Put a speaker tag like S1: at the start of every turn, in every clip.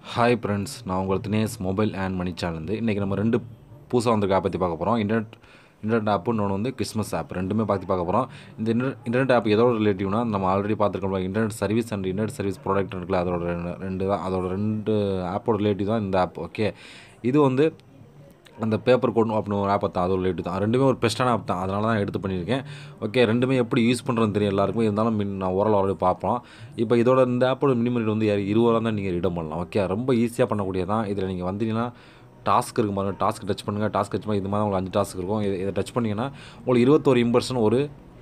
S1: hi friends நான் உங்கள் Dinesh mobile and Mani channel இன்றைக்கி நம்ம ரெண்டு புதுசாக வந்திருக்க ஆப் பற்றி பார்க்க போகிறோம் இன்டர்நெட் இன்டர்நெட் ஆப்பு இன்னொன்று வந்து கிறிஸ்மஸ் ஆப் ரெண்டுமே பற்றி பார்க்க போகிறோம் இந்த இன்டர் இன்டர்நெட் ஆப் எதோட ரிலேட்டிவ்னா நம்ம ஆல்ரெடி பார்த்துருக்கோம் internet service and internet service product இருக்குல்ல அதோட ரெண்டு ரெண்டு தான் அதோட ரெண்டு ஆப்போட ரிலேட்டிவ் தான் இந்த ஆப் ஓகே இது வந்து அந்த பேப்பர் கோட் அப்படின்னு ஒரு ஆப் தான் அது ஒரு ரிலேட்டிவ் தான் ரெண்டுமே ஒரு பெஸ்ட்டான ஆப் தான் அதனால தான் எடுத்து பண்ணியிருக்கேன் ஓகே ரெண்டுமே எப்படி யூஸ் பண்ணுறதுன்னு தெரியும் எல்லாருக்குமே இருந்தாலும் மின் நான் ஓரளவு ஆல்ரெடி பார்ப்போம் இப்போ இதோட இந்த ஆப்போட மினிமம் ரேட் வந்து யார் இருபது ரூபா தான் நீங்கள் ரிடம் பண்ணலாம் ஓகே ரொம்ப ஈஸியாக பண்ணக்கூடியதான் இதில் நீங்கள் வந்தீங்கன்னா டாஸ்க் இருக்கும் பாருங்கள் டாஸ்க் டச் பண்ணுங்கள் டாஸ்க் டச் பண்ணி இது மாதிரி உங்களுக்கு அஞ்சு டாஸ்க் இருக்கும் இதை இதை டச் பண்ணிங்கன்னா உங்களுக்கு இருபத்தோரு இம்பர்ஷன் ஒரு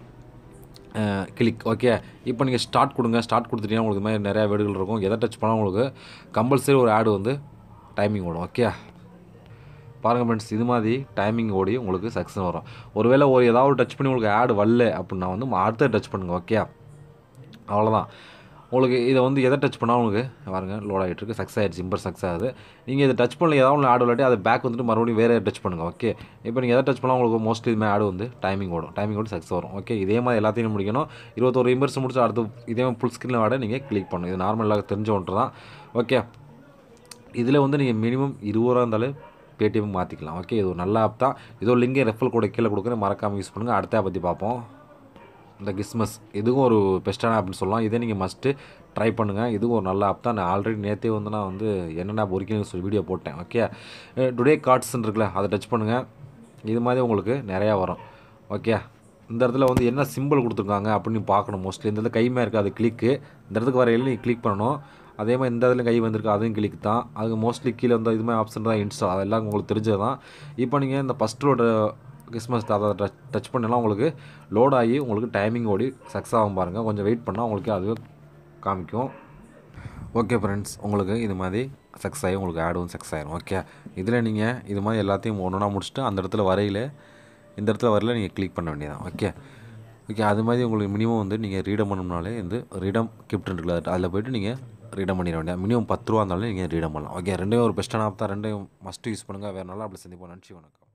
S1: கிளிக் ஓகே இப்போ நீங்கள் ஸ்டார்ட் கொடுங்க ஸ்டார்ட் கொடுத்துட்டீங்கன்னா உங்களுக்கு இது மாதிரி நிறையா வீடுகள் இருக்கும் எதை டச் பண்ணால் உங்களுக்கு கம்பல்சரி ஒரு ஆடு வந்து டைமிங் ஓடும் ஓகே பாருங்கள் ஃப்ரெண்ட்ஸ் இது மாதிரி டைமிங் ஓடி உங்களுக்கு சக்ஸஸ் வரும் ஒருவேளை ஒரு ஏதாவது டச் பண்ணி உங்களுக்கு ஆடு வரல அப்படின்னா வந்து அடுத்த டச் பண்ணுங்கள் ஓகே அவ்வளோதான் உங்களுக்கு இதை வந்து எதை டச் பண்ணால் உங்களுக்கு பாருங்க லோட் ஆகிட்டு இருக்கு சக்ஸஸ் ஆகிடுச்சு இம்பர் சக்ஸஸ் ஆகுது நீங்கள் இதை டச் பண்ணல ஏதாவது ஒன்று ஆடு விளாட்டி அதை பேக் வந்துட்டு மறுபடியும் வேறு டச் பண்ணுங்கள் ஓகே இப்போ நீங்கள் எதை டச் பண்ணால் உங்களுக்கு மோஸ்ட்லி இதுமாதிரி ஆடு வந்து டைமிங் ஓடும் டைமிங் ஓடி சக்ஸஸ் வரும் ஓகே இதே மாதிரி எல்லாத்தையும் முடிக்கணும் இருபத்தொரு இம்பர்ஸ் முடிச்சு அடுத்து இதே மாதிரி ஃபுல் ஸ்க்ரீனில் ஆட நீங்கள் கிளிக் பண்ணணும் இது நார்மலாக தெரிஞ்ச ஒன்று தான் ஓகே இதில் வந்து நீங்கள் மினிமம் இருபது ரூபா இருந்தாலும் பேடிஎம் மாற்றிக்கலாம் ஓகே இது ஒரு நல்ல ஆப் தான் இதோ லிங்கே ரெஃபல் கூட கீழே கொடுக்குறேன் மறக்காமல் யூஸ் பண்ணுங்கள் அடுத்த பற்றி பார்ப்போம் இந்த கிறிஸ்மஸ் இதுவும் ஒரு பெஸ்ட்டான ஆப்னு சொல்லலாம் இதே நீங்கள் மஸ்ட்டு ட்ரை பண்ணுங்கள் இதுவும் ஒரு நல்ல ஆப் தான் நான் ஆல்ரெடி நேற்றே வந்து நான் வந்து என்னென்ன ஆப் ஒரிக்கணும் சொல்லி வீடியோ போட்டேன் ஓகே டுடே கார்ட்ஸ்ன்னு இருக்குல்ல அதை டச் பண்ணுங்கள் இது மாதிரி உங்களுக்கு நிறையா வரும் ஓகே இந்த இடத்துல வந்து என்ன சிம்பிள் கொடுத்துருக்காங்க அப்படின்னு பார்க்கணும் மோஸ்ட்லி இந்த இடத்துல கைமே இருக்குது அது கிளிக்கு இந்த இடத்துக்கு வரையில நீங்கள் கிளிக் பண்ணணும் அதே மாதிரி இந்த இடத்துல கை வந்திருக்கு அதுவும் கிளிக் தான் அதுக்கு மோஸ்ட்லி கீழே வந்து இது மாதிரி ஆப்ஷன் தான் இன்ஸ்டால் அதெல்லாம் உங்களுக்கு தெரிஞ்சது தான் இப்போ நீங்கள் இந்த ஃபஸ்ட்டோட கிறிஸ்மஸ் அதை டச் டச் பண்ணலாம் உங்களுக்கு லோட் ஆகி உங்களுக்கு டைமிங் ஓடி சக்ஸஸ் ஆகும் பாருங்கள் கொஞ்சம் வெயிட் பண்ணால் உங்களுக்கு அது காமிக்கும் ஓகே ஃப்ரெண்ட்ஸ் உங்களுக்கு இது மாதிரி சக்ஸஸ் ஆகி உங்களுக்கு ஆடும் சக்ஸஸ் ஆயிரும் ஓகே இதில் நீங்கள் இது மாதிரி எல்லாத்தையும் ஒன்று ஒன்றா முடிச்சுட்டு அந்த இடத்துல வரையில் இந்த இடத்துல வரையில் நீங்கள் கிளிக் பண்ண வேண்டியதான் ஓகே ஓகே அது மாதிரி உங்களுக்கு மினிமம் வந்து நீங்கள் ரீடம் பண்ணணும்னாலே வந்து ரீடம் கிஃப்ட் இருக்குல்ல அதில் போய்ட்டு நீங்கள் ரீடம் பண்ணிட வேண்டியது மினிமம் பத்து ரூபா இருந்தாலும் நீங்கள் ரீடம் பண்ணலாம் ஓகே ரெண்டையும் ஒரு பெஸ்ட்டான ஆப் தான் ரெண்டையும் மஸ்ட்டு யூஸ் பண்ணுங்கள் வேறு நல்லா அப்படி சந்திப்போம் நன்றி வணக்கம்